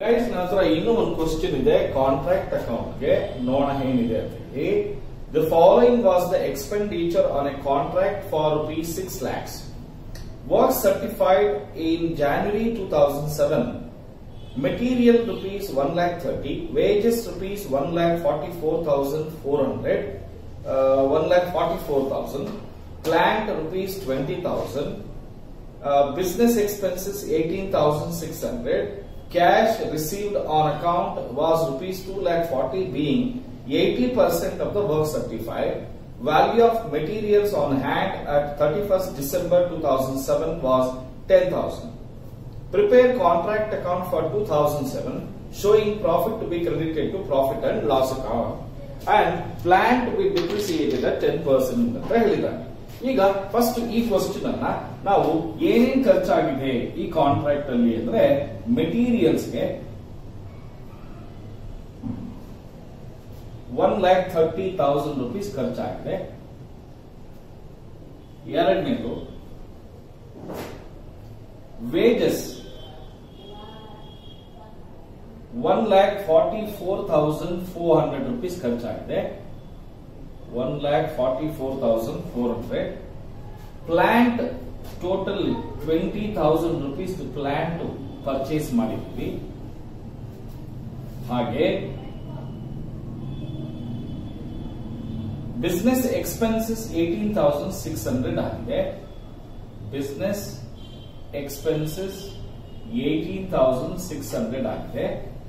Guys ನಂತರ ಇನ್ನೂ ಒಂದು ಕ್ವಶನ್ ಇದೆ ಕಾಂಟ್ರಾಕ್ಟ್ ಅಕೌಂಟ್ಗೆ ನೋಡೋಣ ಏನಿದೆ ಅಂತ ಹೇಳಿ the following was the expenditure on a contract for rupees six lakhs was certified in January 2007. Material rupees 1 lakh 30, wages rupees 1 lakh 44,400, uh, 1 lakh 44,000, plant rupees 20,000, uh, business expenses 18,600, cash received on account was rupees 2 lakh 40 being 80% of the work certified. Value of materials on hand at 31st December 2007 was 10,000. Prepare contract account for 2007 showing profit to be credited to profit and loss account and plan to be depreciated at 10% ಅಂತ ಹೇಳಿದ್ದಾರೆ ಈಗ first ಈ question ಅನ್ನ ನಾವು ಏನೇನ್ ಖರ್ಚಾಗಿದೆ ಈ contract ಅಲ್ಲಿ ಅಂದ್ರೆ ಮೆಟೀರಿಯಲ್ಸ್ಗೆ one lakh thirty thousand rupees ಖರ್ಚಾಗಿದೆ ಎರಡನೇದು wages one lakh forty four thousand four hundred rupees ಖರ್ಚಾಗಿದೆ one lakh forty four thousand four hundred plant total twenty thousand rupees plant purchase ಮಾಡಿದ್ವಿ ಹಾಗೆ business expenses eighteen thousand six hundred ಆಗಿದೆ business expenses eighteen thousand six hundred ಆಗಿದೆ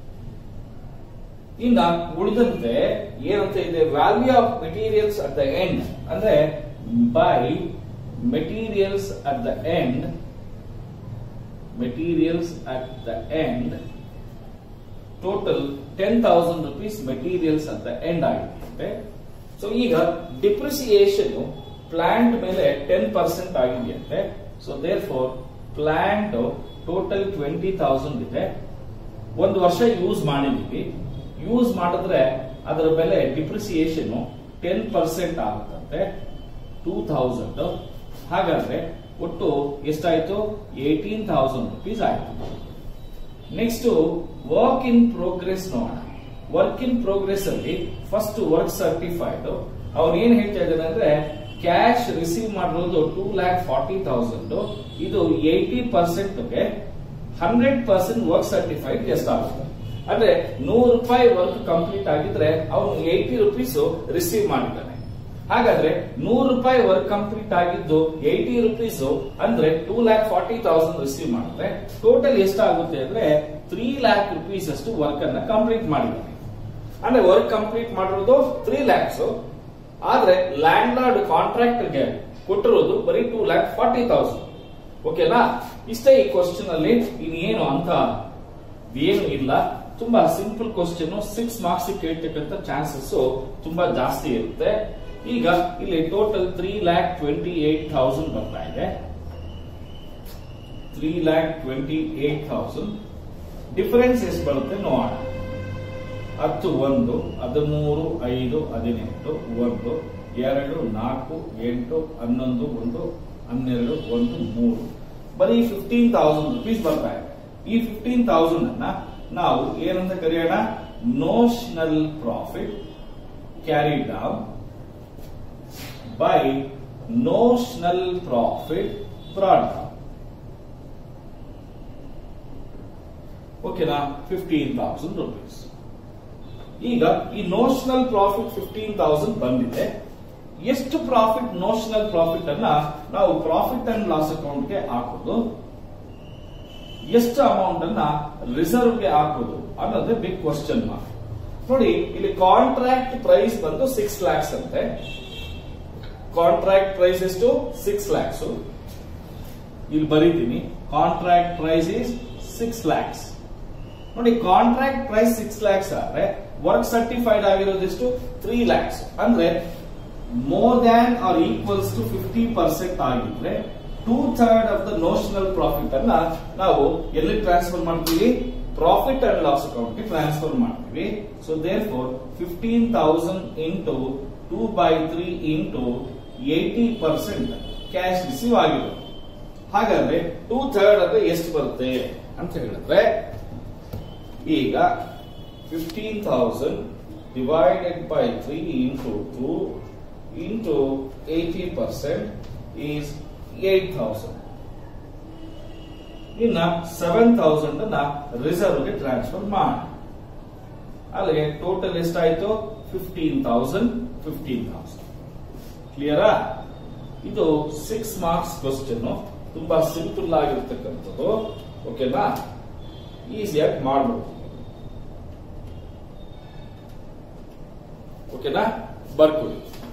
ಇನ್ನ ಉಳಿದಂತೆ ಏನಂತ ಇದೆ value of materials at the end ಅಂದ್ರೆ by materials at the end materials at the end total ten thousand rupees materials at the end ಆಗಿದೆ so ಈಗ depreciation plant ಮೇಲೆ ten percent ಆಗಿದೆಯಂತೆ so therefore plant total twenty thousand ಇದೆ ಒಂದು ವರ್ಷ use ಮಾಡಿದೀವಿ use ಮಾಡಿದ್ರೆ ಅದರ ಬೆಲೆ ಡಿಪ್ರಿಸಿಯೇಷನ್ ಟೆನ್ ಪರ್ಸೆಂಟ್ ಆಗುತ್ತಂತೆ ಟೂ ಥೌಸಂಡ್ ಹಾಗಾದ್ರೆ ಒಟ್ಟು ಎಷ್ಟಾಯ್ತು ಏಟೀನ್ ತೌಸಂಡ್ ರುಪೀಸ್ ಆಯ್ತು ನೆಕ್ಸ್ಟ್ ವರ್ಕ್ ಇನ್ ಪ್ರೋಗ್ರೆಸ್ ನೋಡೋಣ ವರ್ಕ್ ಇನ್ ಪ್ರೋಗ್ರೆಸ್ ಅಲ್ಲಿ ಫಸ್ಟ್ ವರ್ಕ್ ಸರ್ಟಿಫೈಡ್ ಅವ್ರು ಏನ್ ಹೇಳ್ತಾ ಇದ್ದಾರೆ ಅಂದ್ರೆ ಕ್ಯಾಶ್ ರಿಸೀವ್ ಮಾಡಿರೋದು ಟೂ ಲ್ಯಾಕ್ ಫಾರ್ಟಿ ತೌಸಂಡ್ ಇದು ಏಯ್ಟಿ ಪರ್ಸೆಂಟ್ಗೆ ಹಂಡ್ರೆಡ್ ಪರ್ಸೆಂಟ್ ವರ್ಕ್ ಸರ್ಟಿಫೈಡ್ ಎಷ್ಟಾಗುತ್ತೆ ಅಂದ್ರೆ ನೂರು ರೂಪಾಯಿ ವರ್ಕ್ ಕಂಪ್ಲೀಟ್ ಆಗಿದ್ರೆ ಅವನು ಏಯ್ಟಿ ರುಪೀಸ್ ರಿಸೀವ್ ಮಾಡಿದ್ದಾನೆ ಹಾಗಾದ್ರೆ ನೂರು ರೂಪಾಯಿ ವರ್ಕ್ ಕಂಪ್ಲೀಟ್ ಆಗಿದ್ದು ಏಯ್ಟಿ ರುಪೀಸ್ ಅಂದ್ರೆ two lakh forty thousand receive ಮಾಡಿದ್ರೆ ಟೋಟಲ್ ಎಷ್ಟಾಗುತ್ತೆ ಅಂದ್ರೆ ತ್ರೀ ಲ್ಯಾಕ್ ರುಪೀಸ್ ಅಷ್ಟು ವರ್ಕ್ ಅನ್ನ ಕಂಪ್ಲೀಟ್ ಮಾಡಿದ್ದಾನೆ ಅಂದ್ರೆ ವರ್ಕ್ ಕಂಪ್ಲೀಟ್ ಮಾಡಿರೋದು ತ್ರೀ ಲ್ಯಾಕ್ಸ್ ಆದ್ರೆ ಲ್ಯಾಂಡ್ ಲಾರ್ಡ್ ಕಾಂಟ್ರಾಕ್ಟರ್ಗೆ ಕೊಟ್ಟಿರೋದು ಬರೀ ಟೂ ಲ್ಯಾಕ್ ಫಾರ್ಟಿ ತೌಸಂಡ್ ಓಕೆನಾ ಇಷ್ಟೇ ಈ ಕ್ವಶನ್ ಅಲ್ಲಿ ಇನ್ನೇನು ಅಂತ ಏನು ಇಲ್ಲ ತುಂಬಾ ಸಿಂಪಲ್ ಕ್ವಶನ್ ಸಿಕ್ಸ್ ಮಾರ್ಕ್ಸ್ ಕೇಳ್ತಕ್ಕಂಥ ಚಾನ್ಸಸ್ ತುಂಬಾ ಜಾಸ್ತಿ ಇರುತ್ತೆ ಈಗ ಇಲ್ಲಿ total three lakh twenty eight thousand ಬರ್ತಾ ಇದೆ three lakh twenty eight thousand difference ಎಷ್ಟು ಬರುತ್ತೆ ನೋಡೋಣ ಹತ್ತು ಒಂದು ಹದಿಮೂರು ಐದು ಹದಿನೆಂಟು ಒಂದು ಎರಡು ನಾಲ್ಕು ಎಂಟು ಹನ್ನೊಂದು ಒಂದು ಹನ್ನೆರಡು ಒಂದು ಮೂರು ಬರೀ ಫಿಫ್ಟೀನ್ ತೌಸಂಡ್ ರುಪೀಸ್ ಬರ್ತಾ ಇದೆ ಈ ಫಿಫ್ಟೀನ್ ತೌಸಂಡ್ ಅನ್ನ ನಾವು ಏನಂತ ಕರೆಯೋಣ notional profit carry down by notional profit brought down ಓಕೆನಾ ಫಿಫ್ಟೀನ್ ತೌಸಂಡ್ ರುಪೀಸ್ ಈಗ ಈ ನೋಷನಲ್ ಪ್ರಾಫಿಟ್ ಫಿಫ್ಟೀನ್ ತೌಸಂಡ್ ಬಂದಿದೆ ಎಷ್ಟು ಪ್ರಾಫಿಟ್ ನೋಷನಲ್ ಪ್ರಾಫಿಟ್ ಅನ್ನ ನಾವು ಪ್ರಾಫಿಟ್ ಅಂಡ್ ಲಾಸ್ ಅಕೌಂಟ್ಗೆ ಹಾಕೋದು ಎಷ್ಟು ಅಮೌಂಟ್ ಅನ್ನ ರಿಸರ್ವ್ ಗೆ ಹಾಕೋದು ಅನ್ನೋದೇ ಬಿಗ್ ಕ್ವಶನ್ ಮಾರ್ಕ್ ನೋಡಿ ಇಲ್ಲಿ ಕಾಂಟ್ರಾಕ್ಟ್ ಪ್ರೈಸ್ ಬಂದು ಸಿಕ್ಸ್ ಲ್ಯಾಕ್ಸ್ ಅಂತೆ ಕಾಂಟ್ರಾಕ್ಟ್ ಪ್ರೈಸ್ ಎಷ್ಟು ಸಿಕ್ಸ್ ಲ್ಯಾಕ್ಸ್ ಇಲ್ಲಿ ಬರೀತೀನಿ contract price is six lakhs ನೋಡಿ ಕಾಂಟ್ರಾಕ್ಟ್ ಪ್ರೈಸ್ ಸಿಕ್ಸ್ ಲ್ಯಾಕ್ಸ್ ಆದ್ರೆ ವರ್ಕ್ ಸರ್ಟಿಫೈಡ್ ಆಗಿರೋದೆಷ್ಟು ತ್ರೀ ಲ್ಯಾಕ್ಸ್ ಅಂದ್ರೆ more than or equals to fifty percent ಆಗಿದ್ರೆ two third of the notional profit ಅನ್ನ ನಾವು ಎಲ್ಲಿ ಟ್ರಾನ್ಸ್ಫರ್ ಮಾಡ್ತೀವಿ ಪ್ರಾಫಿಟ್ ಅಂಡ್ ಲಾಸ್ ಅಕೌಂಟ್ ಗೆ ಟ್ರಾನ್ಸ್ಫರ್ ಮಾಡ್ತೀವಿ so therefore fifteen thousand into two by three into eighty percent cash receive ಆಗಿದೆ ಹಾಗಾದ್ರೆ two third ಅಂದ್ರೆ ಎಷ್ಟು ಬರುತ್ತೆ ಅಂತ ಹೇಳಿದ್ರೆ ಈಗ fifteen thousand divided by three into two into eighty percent is eight thousand ಇನ್ನ ಸೆವೆನ್ ಥೌಸಂಡ್ ಅನ್ನ ರಿಸರ್ವ್ಗೆ ಟ್ರಾನ್ಸ್ಫರ್ ಮಾಡಿ ಅಲ್ಲಿಗೆ ಟೋಟಲ್ ಎಷ್ಟಾಯ್ತು ಫಿಫ್ಟೀನ್ ಥೌಸಂಡ್ ಫಿಫ್ಟೀನ್ ಥೌಸಂಡ್ ಕ್ಲಿಯರಾ ಇದು ಸಿಕ್ಸ್ ಮಾರ್ಕ್ಸ್ ಕ್ವಶನ್ ತುಂಬಾ ಸಿಂಪಲ್ ಆಗಿರ್ತಕ್ಕಂಥದ್ದು ಓಕೆನಾ ಈಸಿಯಾಗಿ ಮಾಡ್ಬೋದು ಓಕೆನಾ ಬರ್ಕೊಳ್ಳಿ